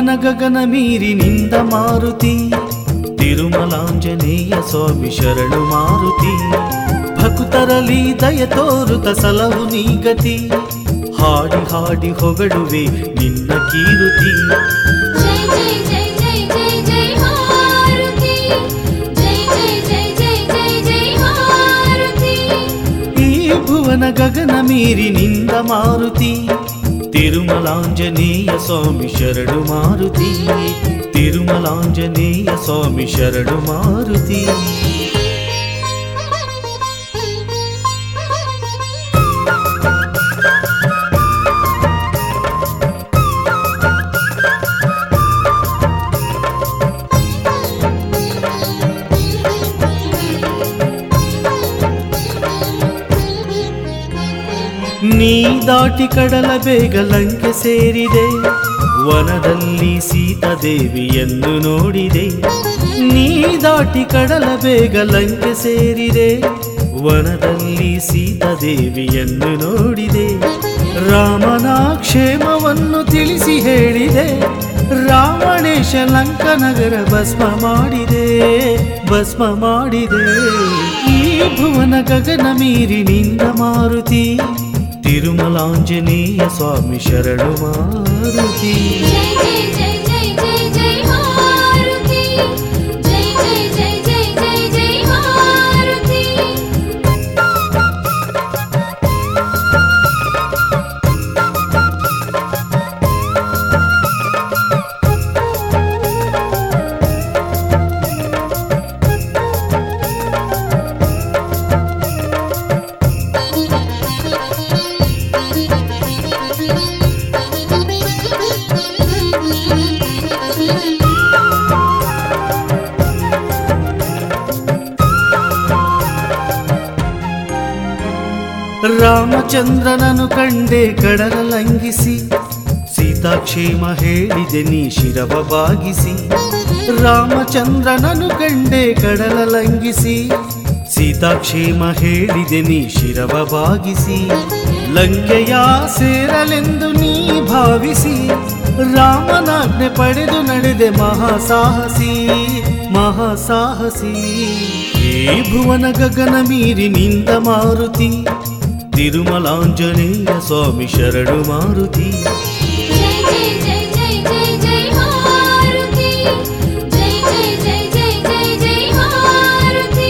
ಭುವನ ಗಗನ ಮೀರಿ ನಿಂದ ಮಾರುತಿ ತಿರುಮಲಾಂಜನೇಯ ಸ್ವಾಮಿ ಶರಣು ಮಾರುತಿ ಭಕ್ತರಲಿ ದಯ ತೋರುತ ಸಲಹು ನೀಗತಿ ಹಾಡಿ ಹಾಡಿ ಹೊಗಳುವೆ ನಿನ್ನ ಕೀರುತಿ ಜೈ ಜೈ ಜೈ ಜೈ ಜೈ ಜೈ ಮಾರುತಿ ಜೈ ಜೈ ಜೈ ಜೈ ಜೈ ಜೈ ಮಾರುತಿ ಈ ಭುವನ ಗಗನ ಮೀರಿ ನಿಂದ ಮಾರುತಿ ತಿರುಮಲಾಂಜನೇಯ ಸ್ವಾಮಿ ಶರಣು ಮಾರುತಿ ತಿರುಮಲಾಂಜನೇಯ ಸ್ವಾಮಿ ಶರಣು ಮಾರುತಿ ನೀ ದಾಟಿ ಕಡಲ ಬೇಗ ಲಂಕೆ ಸೇರಿದೆ ವನದಲ್ಲಿ ಸೀತಾದೇವಿಯನ್ನು ನೋಡಿದೆ ನೀ ದಾಟಿ ಕಡಲ ಬೇಗ ಲಂಕೆ ಸೇರಿದೆ ವನದಲ್ಲಿ ಸೀತಾದೇವಿಯನ್ನು ನೋಡಿದೆ ರಾಮನ ಕ್ಷೇಮವನ್ನು ತಿಳಿಸಿ ಹೇಳಿದೆ ರಾವಣೇಶ ಲಂಕನಗರ ಭಸ್ಮ ಮಾಡಿದೆ ಭಸ್ಮ ಮಾಡಿದೆ ಈ ಭುವನ ಗಗನ ಮೀರಿ ನಿಂದ ಮಾರುತಿ ತಿರುಮಲಾಂಜನೇಯ ಸ್ವಾಮಿ ಶರಣು ಮಾರುತಿ ಜೈ ಜೈ ಜೈ ಜೈ ಜೈ ಜೈ ಮಾರುತಿ ಜೈ ಜೈ ಜೈ ಜೈ ಜೈ ಜೈ ಮಾರುತಿ ರಾಮಚಂದ್ರನನು ಕಂಡೆ ಕಡಲ ಲಂಘಿಸಿ ಸೀತಾಕ್ಷೇಮ ಹೇಳಿದೆ ನೀ ಶಿರವ ಬಾಗಿಸಿ ರಾಮಚಂದ್ರನನು ಕಂಡೆ ಕಡಲ ಲಂಘಿಸಿ ಸೀತಾಕ್ಷೇಮ ಹೇಳಿದೆ ನೀ ಶಿರವ ಬಾಗಿಸಿ ಲಂಕೆಯ ಸೇರಲೆಂದು ನೀ ಭಾವಿಸಿ ರಾಮನಾಜ್ಞೆ ಪಡೆದು ನಡೆದೆ ಮಹಾಸಾಹಸಿ ಮಹಾಸಾಹಸಿ ಈ ಭುವನ ಗಗನ ಮೀರಿ ನಿಂದ ಮಾರುತಿ ತಿರುಮಲಾಂಜನೇಯ ಸ್ವಾಮಿ ಶರಣು ಮಾರುತಿ ಜೈ ಜೈ ಜೈ ಜೈ ಜೈ ಜೈ ಮಾರುತಿ ಜೈ ಜೈ ಜೈ ಜೈ ಜೈ ಜೈ ಮಾರುತಿ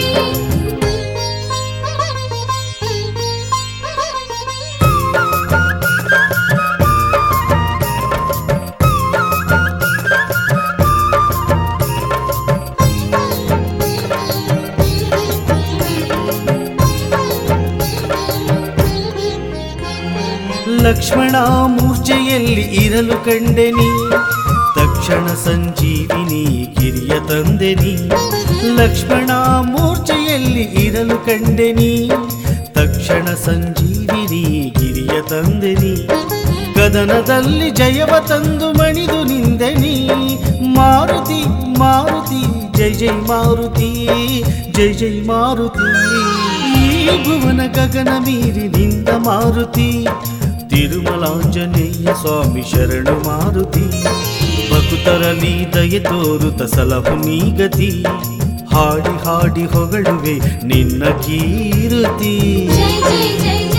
ಲಕ್ಷ್ಮಣ ಮೂರ್ಛೆಯಲ್ಲಿ ಇರಲು ಕಂಡೆನಿ ತಕ್ಷಣ ಸಂಜೀವಿನಿ ಕಿರಿಯ ತಂದೆನಿ ಲಕ್ಷ್ಮಣ ಮೂರ್ಛೆಯಲ್ಲಿ ಇರಲು ಕಂಡೆನಿ ತಕ್ಷಣ ಸಂಜೀವಿನಿ ಗಿರಿಯ ತಂದೆನಿ ಗದನದಲ್ಲಿ ಜಯವ ತಂದು ಮಣಿದು ನಿಂದೆನಿ ಮಾರುತಿ ಮಾರುತಿ ಜೈ ಜೈ ಮಾರುತಿ ಜೈ ಜೈ ಮಾರುತಿ ಈ ಭುವನ ಗಗನ ಮೀರಿ ನಿಂದ ಮಾರುತಿ ತಿರುಮಲಾಂಜನೇಯ ಸ್ವಾಮಿ ಶರಣು ಮಾರುತಿ ಭಕ್ತರಲಿ ದಯೆ ತೋರುತ ಸಲಹು ನೀಗತಿ ಹಾಡಿ ಹಾಡಿ ಹೊಗಳುವೆ ನಿನ್ನ ಕೀರುತಿ ಜೈ ಜೈ ಜೈ